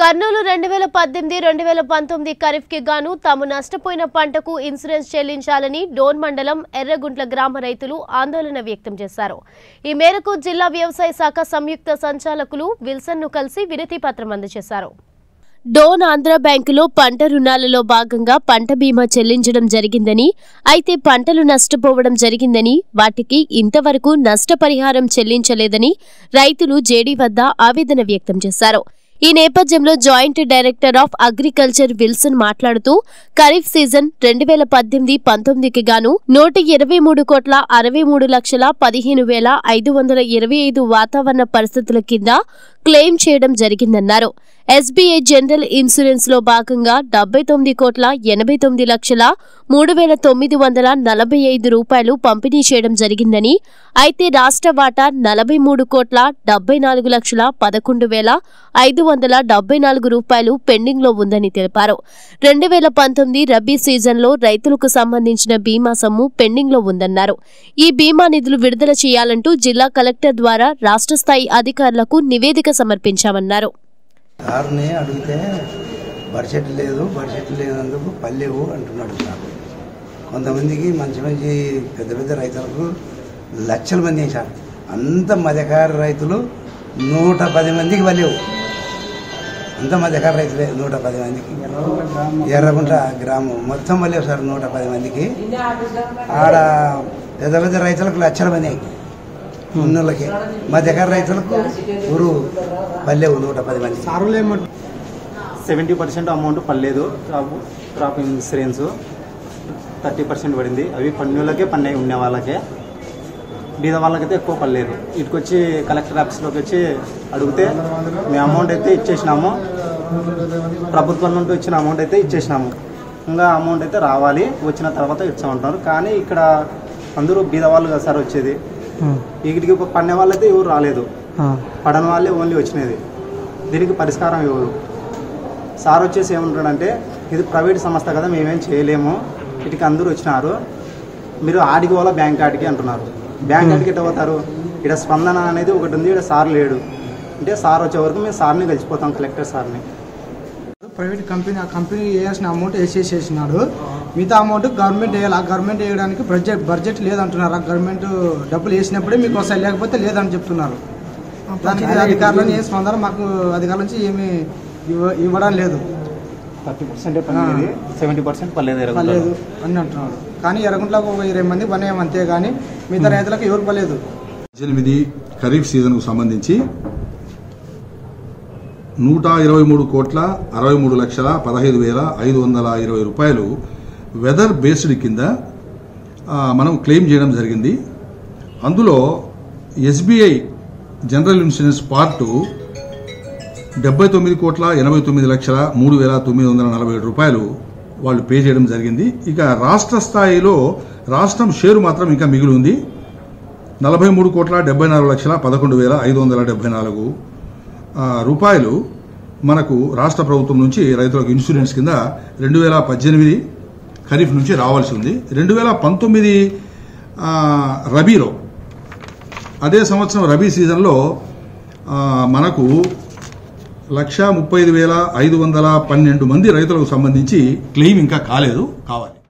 కర్నూలు రెండు వేల పద్దెనిమిది రెండు వేల పంతొమ్మిది ఖరీఫ్ కి గాను తాము నష్టపోయిన పంటకు ఇన్సూరెన్స్ చెల్లించాలని డోన్ మండలం ఎర్రగుంట్ల గ్రామ రైతులు ఆందోళన వ్యక్తం చేశారు ఈ మేరకు జిల్లా వ్యవసాయ శాఖ సంయుక్త సంచాలకులు విల్సన్ ను కలిసి వినతి పత్రం అందజేశారు డోన్ ఆంధ్ర బ్యాంకులో పంట రుణాలలో భాగంగా పంట బీమా చెల్లించడం జరిగిందని అయితే పంటలు నష్టపోవడం జరిగిందని వాటికి ఇంతవరకు నష్టపరిహారం చెల్లించలేదని రైతులు జేడీ వద్ద ఆవేదన వ్యక్తం చేశారు ఈ నేపథ్యంలో joint director of agriculture Wilson మాట్లాడుతూ ఖరీఫ్ సీజన్ రెండు వేల పద్దెనిమిది పంతొమ్మిదికి గాను నూట ఇరవై మూడు కోట్ల అరవై మూడు లక్షల పదిహేను వేల ఐదు వందల ఇరవై ఐదు వాతావరణ పరిస్థితుల కింద క్లెయిమ్ చేయడం జరిగిందన్నారు ఎస్బీఐ జనరల్ ఇన్సూరెన్స్ లో భాగంగా డెబ్బై తొమ్మిది కోట్ల ఎనభై తొమ్మిది లక్షల మూడు వేల తొమ్మిది వందల నలభై ఐదు రూపాయలు పంపిణీ చేయడం జరిగిందని అయితే రాష్ట్ర వాటా నలభై మూడు కోట్ల డెబ్బై నాలుగు లక్షల పదకొండు వేల ఐదు వందల డెబ్బై నాలుగు రూపాయలు పెండింగ్ లో ఉందని తెలిపారు రెండు వేల పంతొమ్మిది రబీ సీజన్లో రైతులకు సంబంధించిన బీమా సొమ్ము పెండింగ్ లో ఉందన్నారు ఈ బీమా నిధులు విడుదల చేయాలంటూ జిల్లా కలెక్టర్ ద్వారా రాష్ట్ర స్థాయి అధికారులకు నివేదిక సమర్పించామన్నారు సార్ని అడిగితే బడ్జెట్ లేదు బడ్జెట్ లేనందుకు పల్లెవు అంటున్నాడు సార్ కొంతమందికి మంచి మంచి పెద్ద పెద్ద రైతులకు లక్షల మంది వేశారు అంత మధ్యకార రైతులు నూట పది మందికి పల్లెవు అంత మధ్యకార రైతులే నూట పది మందికి ఎర్రగుంట గ్రామం మొత్తం పల్లెవు సార్ నూట పది మందికి ఆడ పెద్ద పెద్ద రైతులకు లక్షల మంది ఉన్నోళ్ళకి మధ్యకార రైతులకు ఊరు పల్లెవు నూట పది మంది సారులు ఏమంటారు సెవెంటీ పర్సెంట్ అమౌంట్ పడలేదు crop crop insurance thirty percent పడింది అవి పన్నులకే పన్నాయి ఉండే వాళ్ళకే బీద వాళ్ళకైతే ఎక్కువ పడలేదు ఇటుకు వచ్చి కలెక్టర్ ఆఫీస్లోకి వచ్చి అడిగితే మీ అమౌంట్ అయితే ఇచ్చేసినాము ప్రభుత్వం నుండి వచ్చిన అమౌంట్ అయితే ఇచ్చేసినాము ఇంకా అమౌంట్ అయితే రావాలి వచ్చిన తర్వాత ఇచ్చామంటున్నారు కానీ ఇక్కడ అందరూ బీద వాళ్ళు కదా సార్ వచ్చేది వీటికి పన్నే వాళ్ళైతే ఎవరు రాలేదు పడని వాళ్ళే ఓన్లీ వచ్చినది దీనికి పరిష్కారం ఎవరు సార్ వచ్చేసి ఏమంటాడంటే ఇది ప్రైవేట్ సంస్థ కదా మేమేం చేయలేము వీటికి అందరూ వచ్చినారు మీరు ఆడికి పోవాలా బ్యాంక్ ఆడికి అంటున్నారు బ్యాంక్ ఆడికి ఎట్లా పోతారు ఇక్కడ స్పందన అనేది ఒకటి ఉంది ఇక్కడ సార్ లేడు అంటే సార్ వచ్చే వరకు మేము సార్ని కలిసిపోతాం కలెక్టర్ సార్ని ప్రైవేట్ కంపెనీ ఆ కంపెనీ వేయాల్సిన అమౌంట్ వేసేసేసినాడు మిగతా అమౌంట్ గవర్నమెంట్ వేయాలి ఆ గవర్నమెంట్ వేయడానికి బడ్జెట్ బడ్జెట్ లేదంటున్నారు ఆ గవర్నమెంట్ డబ్బులు వేసినప్పుడే మీకు వస్తాయి లేకపోతే లేదని చెప్తున్నారు దానికి అధికారులను ఏం స్పందన మాకు అధికారుల నుంచి ఏమి ఇవ్వ ఇవ్వడం లేదు థర్టీ పర్సెంట్ పర్లేదు సెవెంటీ పర్సెంట్ పర్లేదు పర్లేదు అని అంటున్నారు కానీ ఎర్రగుంట్లకు ఒక ఇరవై మంది పనేయం అంతే కానీ మిగతా రైతులకు ఎవరు పర్లేదు పద్దెనిమిది ఖరీఫ్ సీజన్కు సంబంధించి నూట ఇరవై మూడు కోట్ల అరవై మూడు లక్షల పదహైదు వేల ఐదు వందల ఇరవై రూపాయలు వెదర్ బేస్డ్ కింద ఆ, మనం క్లెయిమ్ చేయడం జరిగింది అందులో ఎస్బీఐ జనరల్ ఇన్సూరెన్స్ పార్టు డెబ్బై తొమ్మిది కోట్ల ఎనభై తొమ్మిది లక్షల మూడు వేల తొమ్మిది వందల నలభై ఏడు రూపాయలు వాళ్ళు పే చేయడం జరిగింది ఇక రాష్ట్ర స్థాయిలో రాష్ట్రం షేరు మాత్రం ఇంకా మిగిలి ఉంది నలభై మూడు కోట్ల డెబ్బై నాలుగు లక్షల పదకొండు వేల ఐదు వందల డెబ్బై నాలుగు ఆ, రూపాయలు మనకు రాష్ట్ర ప్రభుత్వం నుంచి రైతులకు ఇన్సూరెన్స్ కింద రెండు వేల పద్దెనిమిది ఖరీఫ్ నుంచి రావాల్సి ఉంది రెండు వేల పంతొమ్మిది ఆ, రబీలో అదే సంవత్సరం రబీ సీజన్లో ఆ, మనకు లక్ష ముప్పై ఐదు వేల ఐదు వందల పన్నెండు మంది రైతులకు సంబంధించి క్లెయిమ్ ఇంకా కాలేదు కావాలి